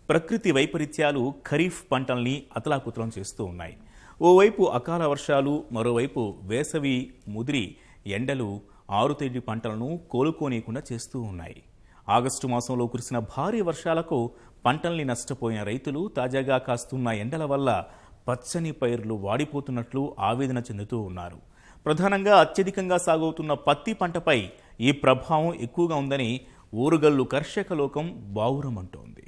ప్రకృతి వైపరీత్యాలు ఖరీఫ్ పంటల్ని అతలాకుతలం చేస్తూ ఉన్నాయి ఓవైపు అకాల వర్షాలు మరోవైపు వేసవి ముదిరి ఎండలు ఆరుతేడి పంటలను కోలుకోనీయకుండా చేస్తూ ఉన్నాయి ఆగస్టు మాసంలో కురిసిన భారీ వర్షాలకు పంటల్ని నష్టపోయిన రైతులు తాజాగా కాస్తున్న ఎండల వల్ల పచ్చని పైర్లు వాడిపోతున్నట్లు ఆవేదన చెందుతూ ఉన్నారు ప్రధానంగా అత్యధికంగా సాగవుతున్న పత్తి పంటపై ఈ ప్రభావం ఎక్కువగా ఉందని ఊరుగల్లు కర్షక లోకం బావురమంటోంది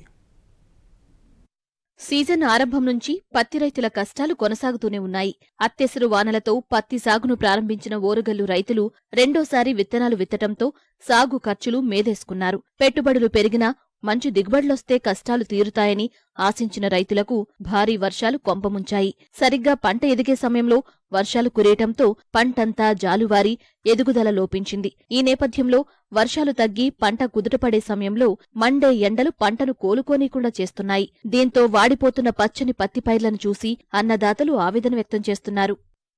సీజన్ ఆరంభం నుంచి పత్తి రైతుల కష్టాలు కొనసాగుతూనే ఉన్నాయి అత్తెసరు వానలతో పత్తి సాగును ప్రారంభించిన ఓరుగల్లు రైతులు రెండోసారి విత్తనాలు విత్తటంతో సాగు ఖర్చులు మేదేసుకున్నారు పెట్టుబడులు పెరిగినా మంచి దిగుబడులొస్తే కష్టాలు తీరుతాయని ఆశించిన రైతులకు భారీ వర్షాలు కొంపముంచాయి సరిగ్గా పంట ఎదిగే సమయంలో వర్షాలు కురేయటంతో పంటంతా జాలువారి ఎదుగుదల లోపించింది ఈ నేపథ్యంలో వర్షాలు తగ్గి పంట కుదుటపడే సమయంలో మండే ఎండలు పంటను కోలుకోనీకుండా చేస్తున్నాయి దీంతో వాడిపోతున్న పచ్చని పత్తి పైర్లను చూసి అన్నదాతలు ఆవేదన వ్యక్తం చేస్తున్నారు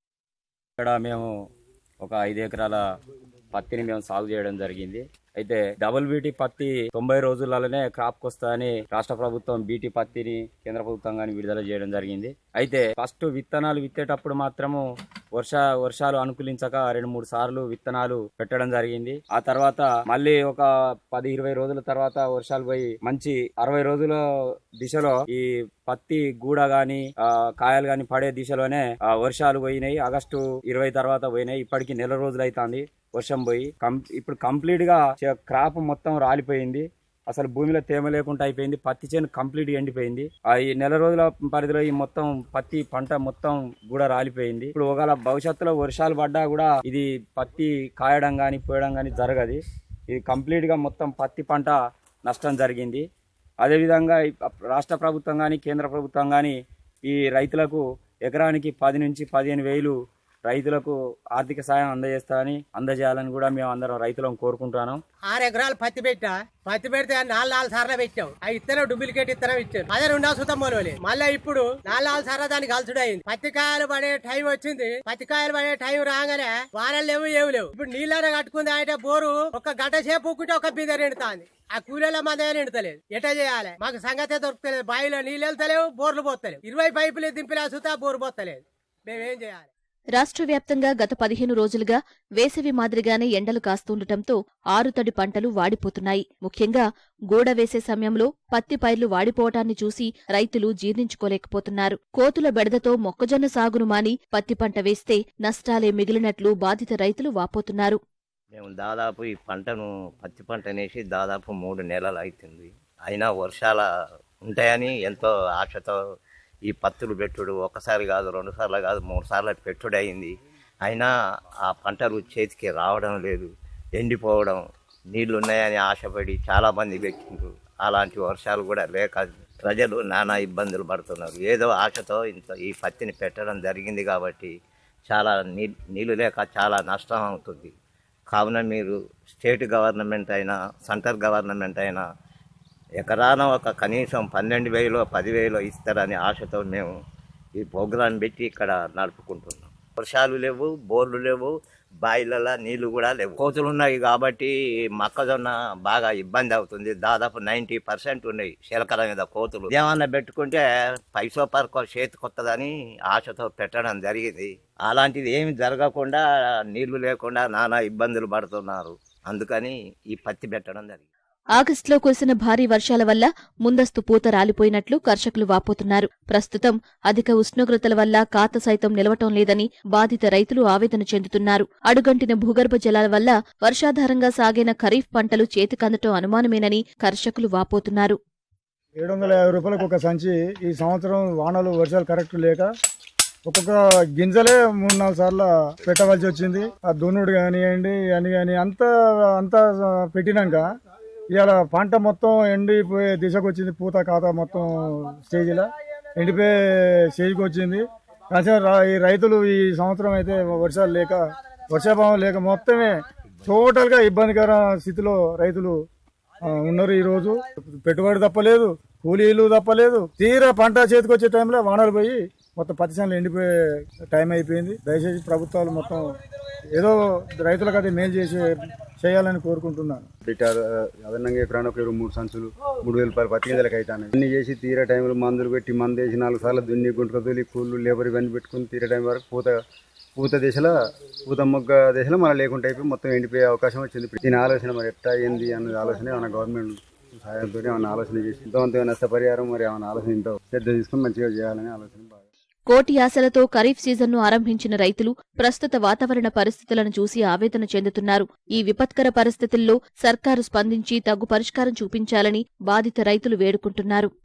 ఇక్కడ మేము ఒక ఐదు ఎకరాల పత్తిని మేము సాగు చేయడం జరిగింది అయితే డబుల్ బీటీ పత్తి తొంభై రోజులలోనే క్రాప్ వస్తుందని రాష్ట్ర ప్రభుత్వం బీటీ పత్తిని కేంద్ర ప్రభుత్వం కానీ విడుదల చేయడం జరిగింది అయితే ఫస్ట్ విత్తనాలు విత్తేటప్పుడు మాత్రము వర్ష వర్షాలు అనుకూలించక రెండు మూడు సార్లు విత్తనాలు పెట్టడం జరిగింది ఆ తర్వాత మళ్ళీ ఒక పది ఇరవై రోజుల తర్వాత వర్షాలు పోయి మంచి అరవై రోజుల దిశలో ఈ పత్తి గూడ గాని ఆ, కాయలు గాని పడే దిశలోనే ఆ, వర్షాలు పోయినాయి ఆగస్టు ఇరవై తర్వాత పోయినాయి ఇప్పటికి నెల రోజులు అవుతుంది వర్షం పోయి కం- ఇప్పుడు కంప్లీట్ గా చే- క్రాప్ మొత్తం రాలిపోయింది అసలు భూమిలో తేమ లేకుండా అయిపోయింది పత్తి చేను కంప్లీట్ గా ఎండిపోయింది ఆ ఈ నెల రోజుల పరిధిలో ఈ మొత్తం పత్తి పంట మొత్తం కూడా రాలిపోయింది ఇప్పుడు ఒకవేళ భవిష్యత్తులో వర్షాలు పడ్డా కూడా ఇది పత్తి కాయడం గాని పోయడం గాని జరగదు ఇది కంప్లీట్ గా మొత్తం పత్తి పంట నష్టం జరిగింది అదేవిధంగా ఈ రాష్ట్ర ప్రభుత్వం కానీ కేంద్ర ప్రభుత్వం కానీ ఈ రైతులకు ఎకరానికి పది నుంచి పదిహేను వేలు రైతులకు ఆర్థిక సాయం అందజేస్తారని అందజేయాలని కూడా మేము అందరం రైతులను కోరుకుంటున్నాం ఆరు ఎకరాలు పత్తి పెట్టా పత్తి పెడితే నాలుగు నాలుగు సార్లు పెట్టాం ఆ ఇత్తనం డూప్లికేట్ ఇత్తనం ఇచ్చారు అదే రెండో సుతం మొలవలే మళ్ళీ ఇప్పుడు నాలుగు నాలుగు సార్లు దానికి కలుసుడైంది పత్తి కాయలు పడే టైం వచ్చింది పత్తి కాయలు పడే టైం రాగానే వానలు లేవు ఏమి లేవు ఇప్పుడు నీళ్ళని కట్టుకుంది అంటే బోరు ఒక గంట సేపు ఊకుంటే ఒక బిందె నిండుతాంది ఆ కూలీల మందే నిండుతలేదు ఎట్లా చేయాలి మాకు సంగతే దొరుకుతలేదు బావిలో నీళ్ళు వెళ్తలేవు బోర్లు పోతలేవు ఇరవై పైపులు దింపినా సుతా బోరు పోతలేదు మేమేం చేయాలి రాష్ట్ర వ్యాప్తంగా గత పదిహేను రోజులుగా వేసవి మాదిరిగానే ఎండలు కాస్తుండటంతో ఆరుతడి పంటలు వాడిపోతున్నాయి ముఖ్యంగా గోడ వేసే సమయంలో పత్తి పైర్లు వాడిపోవటాన్ని చూసి రైతులు జీర్ణించుకోలేకపోతున్నారు కోతుల బెడదతో మొక్కజొన్న సాగును మాని పత్తి పంట వేస్తే నష్టాలే మిగిలినట్లు బాధిత రైతులు వాపోతున్నారు మేము దాదాపు ఈ పంటను పత్తి పంట నేసి దాదాపు మూడు నెలలు అవుతుంది అయినా వర్షాల ఉంటాయని ఎంతో ఆశతో ఈ పత్తులు పెట్టుడు ఒకసారి కాదు రెండు సార్లు కాదు మూడు సార్లు పెట్టుడు అయింది అయినా ఆ పంటలు చేతికి రావడం లేదు ఎండిపోవడం నీళ్లు ఉన్నాయని ఆశపడి చాలామంది పెట్టిండ్రు అలాంటి వర్షాలు కూడా లేక ప్రజలు నానా ఇబ్బందులు పడుతున్నారు ఏదో ఆశతో ఇంత ఈ పత్తిని పెట్టడం జరిగింది కాబట్టి చాలా నీ నీళ్ళు లేక చాలా నష్టం అవుతుంది కావున మీరు స్టేట్ గవర్నమెంట్ అయినా సెంటర్ గవర్నమెంట్ అయినా ఎకరాన ఒక కనీసం పన్నెండు వేలు పదివేలు ఇస్తారని ఆశతో మేము ఈ ప్రోగ్రాం పెట్టి ఇక్కడ నడుపుకుంటున్నాం వర్షాలు లేవు బోర్లు లేవు బాయిలలో నీళ్లు కూడా లేవు కోతులు ఉన్నాయి కాబట్టి మొక్కజొన్న బాగా ఇబ్బంది అవుతుంది దాదాపు నైంటీ పర్సెంట్ ఉన్నాయి శిలకల మీద కోతులు ఏమన్నా పెట్టుకుంటే పైసో పరకో చేతికి వస్తుందని ఆశతో పెట్టడం జరిగింది అలాంటిది ఏమి జరగకుండా నీళ్లు లేకుండా నానా ఇబ్బందులు పడుతున్నారు అందుకని ఈ పత్తి పెట్టడం జరిగింది ఆగస్టులో కురిసిన భారీ వర్షాల వల్ల ముందస్తు పూత రాలిపోయినట్లు కర్షకులు వాపోతున్నారు ప్రస్తుతం అధిక ఉష్ణోగ్రతల వల్ల కాత సైతం నిలవటం లేదని బాధిత రైతులు ఆవేదన చెందుతున్నారు అడుగంటిన భూగర్భ జలాల వల్ల వర్షాధారంగా సాగిన ఖరీఫ్ పంటలు చేతికందటం అనుమానమేనని కర్షకులు వాపోతున్నారు ఏడు వందల యాభై రూపాయలకు ఒక సంచి ఈ సంవత్సరం వానలు వర్షాలు కరెక్ట్ లేక ఒక్కొక్క గింజలే మూడు నాలుగు సార్లు పెట్టవలసి వచ్చింది ఆ దున్నుడు కానివ్వండి అని కానీ అంతా అంతా పెట్టినాక ఇవాళ పంట మొత్తం ఎండిపోయే దిశకు వచ్చింది పూత కాత మొత్తం స్టేజ్లో ఎండిపోయే స్టేజ్కి వచ్చింది కానీ రా- ఈ రైతులు ఈ సంవత్సరం అయితే వర్షాలు లేక వర్షాభావం లేక మొత్తమే టోటల్గా ఇబ్బందికర స్థితిలో రైతులు ఆ, ఉన్నారు ఈ రోజు పెట్టుబడి తప్పలేదు కూలీలు తప్పలేదు తీరా పంట చేతికి వచ్చే టైంలో వానలు పోయి మొత్తం పత్తి చేనులు ఎండిపోయే టైం అయిపోయింది దయచేసి ప్రభుత్వాలు మొత్తం ఏదో రైతులకు అది మేలు చేసి చేయాలని కోరుకుంటున్నాను పెట్టారు అదనంగా ఎకరానికి ఒక ఇరవై మూడు సంచులు మూడు వేల రూపాయలు పత్తి గింజలకు అవుతాను అన్ని చేసి తీరే టైంలో మందులు పెట్టి మందు వేసి నాలుగు సార్లు దున్ని గుంటుక తోలి కూళ్ళు లేబర్ ఇవన్నీ పెట్టుకుని తీరే టైం వరకు పూత పూత దశలో పూత మొగ్గ దశలో మళ్ళీ లేకుండా అయిపోయి మొత్తం ఎండిపోయే అవకాశం వచ్చింది దీని ఆలోచన మరి ఎట్లా ఏంది అన్నది ఆలోచన ఏమైనా గవర్నమెంట్ సహాయంతో ఏమైనా ఆలోచన చేసి ఎంతో నష్టపరిహారం మరి ఏమైనా ఆలోచన ఎంతో శ్రద్ధ తీసుకుని మంచిగా చేయాలని ఆలోచన బాగా కోటి ఆశలతో ఖరీఫ్ సీజన్ను ఆరంభించిన రైతులు ప్రస్తుత వాతావరణ పరిస్థితులను చూసి ఆవేదన చెందుతున్నారు ఈ విపత్కర పరిస్థితుల్లో సర్కారు స్పందించి తగు పరిష్కారం చూపించాలని బాధిత రైతులు వేడుకుంటున్నారు